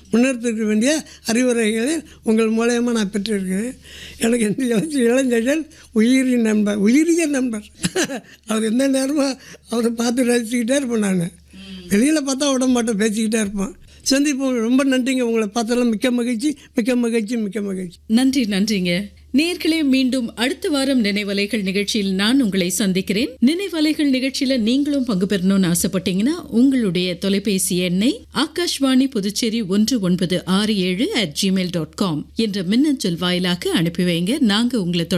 முன்னெடுத்துக்க வேண்டிய அறிவுரைகளை உங்கள் மூலயமா நான் பெற்றிருக்கிறேன் எனக்கு இந்த இளஞ்சி- இளைஞர்கள் உயிரி நண்பர் உயிரிய நண்பர் அவர் எந்த நேரமும் அவரை பார்த்து ரசிச்சுக்கிட்டே இருப்பேன் நான் வெளியில் பார்த்தா விட மாட்டேன் பேசிக்கிட்டே இருப்பேன் சந்திப்போம் ரொம்ப நன்றிங்க உங்களை பார்த்தெல்லாம் மிக்க மகிழ்ச்சி மிக்க மகிழ்ச்சி மிக்க மகிழ்ச்சி நன்றி நன்றிங்க நேர்களே மீண்டும் அடுத்த வாரம் நினைவலைகள் நிகழ்ச்சியில் நான் உங்களை சந்திக்கிறேன் நினைவலைகள் நிகழ்ச்சியில நீங்களும் பங்கு பெறணும்னு ஆசைப்பட்டீங்கன்னா உங்களுடைய தொலைபேசி எண்ணை ஆகாஷ்வாணி புதுச்சேரி ஒன்று ஒன்பது ஆறு ஏழு அட் ஜிமெயில் டாட் காம் என்ற மின்னஞ்சல் வாயிலாக அனுப்பி வைங்க நாங்க உங்களை